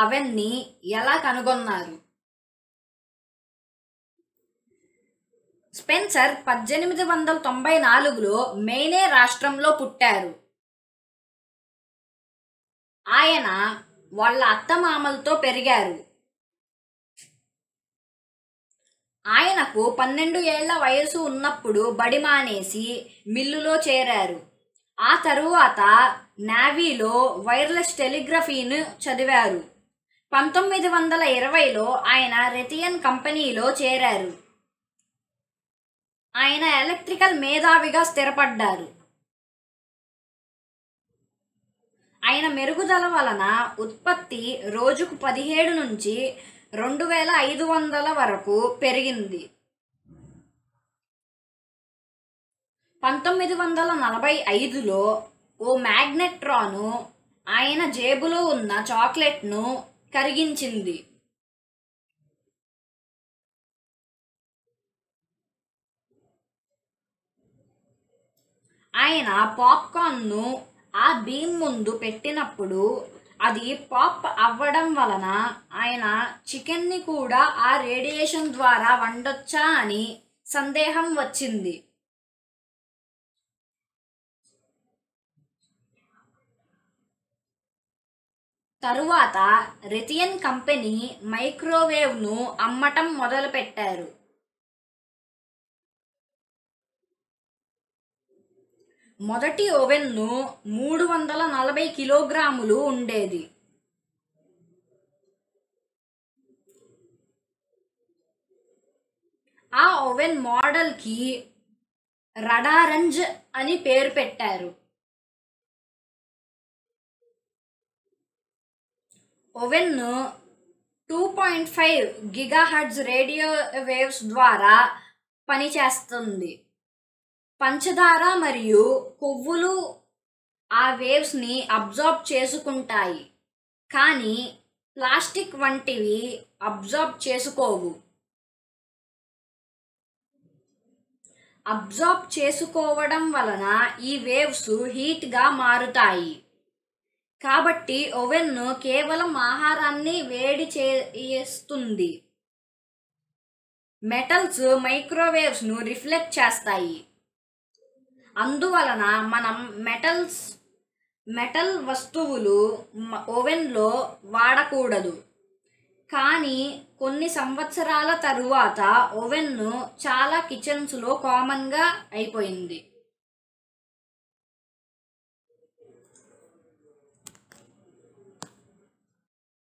అవెన్ని ఎలా కనుగొన్నారు స్పెన్సర్ పద్దెనిమిది వందల తొంభై నాలుగులో మెయినే రాష్ట్రంలో పుట్టారు ఆయన వాళ్ళ అత్తమామలతో పెరిగారు ఆయనకు పన్నెండు ఏళ్ల వయసు ఉన్నప్పుడు బడి మానేసి మిల్లులో చేరారు ఆ తరువాత నావీలో వైర్లెస్ టెలిగ్రఫీని చదివారు పంతొమ్మిది వందల ఇరవైలో ఆయన రెతియన్ కంపెనీలో చేరారు ఆయన ఎలక్ట్రికల్ మేధావిగా స్థిరపడ్డారు ఆయన మెరుగుదల వలన ఉత్పత్తి రోజుకు పదిహేడు నుంచి రెండు వేల ఐదు వందల వరకు పెరిగింది పంతొమ్మిది వందల నలభై ఐదులో ఓ మ్యాగ్నెట్రాను ఆయన జేబులో ఉన్న చాక్లెట్ను కరిగించింది ఆయన పాప్కార్న్ను ఆ బీమ్ ముందు పెట్టినప్పుడు అది పాప్ అవ్వడం వలన ఆయన చికెన్ని కూడా ఆ రేడియేషన్ ద్వారా వండొచ్చా అని సందేహం వచ్చింది తరువాత రెతియన్ కంపెనీ మైక్రోవేవ్ను అమ్మటం మొదలుపెట్టారు మొదటి ఓవెన్ను మూడు వందల నలభై కిలోగ్రాములు ఉండేది ఆ ఓవెన్ మోడల్కి రడారంజ్ అని పేరు పెట్టారు ఓవెన్ను two point five gigahertz radio waves ద్వారా పనిచేస్తుంది పంచదార మరియు కొవ్వులు ఆ వేవ్స్ని అబ్జార్బ్ చేసుకుంటాయి కానీ ప్లాస్టిక్ వంటివి అబ్జార్బ్ చేసుకోవు అబ్జార్బ్ చేసుకోవడం వలన ఈ వేవ్స్ హీట్గా మారుతాయి కాబట్టి ఓవెన్ కేవలం ఆహారాన్ని వేడి చేస్తుంది మెటల్స్ మైక్రోవేవ్స్ను రిఫ్లెక్ట్ చేస్తాయి అందువలన మనం మెటల్స్ మెటల్ వస్తువులు మ- ఓవెన్లో వాడకూడదు కానీ కొన్ని సంవత్సరాల తరువాత ఓవెన్ను చాలా కిచెన్స్లో కామన్గా అయిపోయింది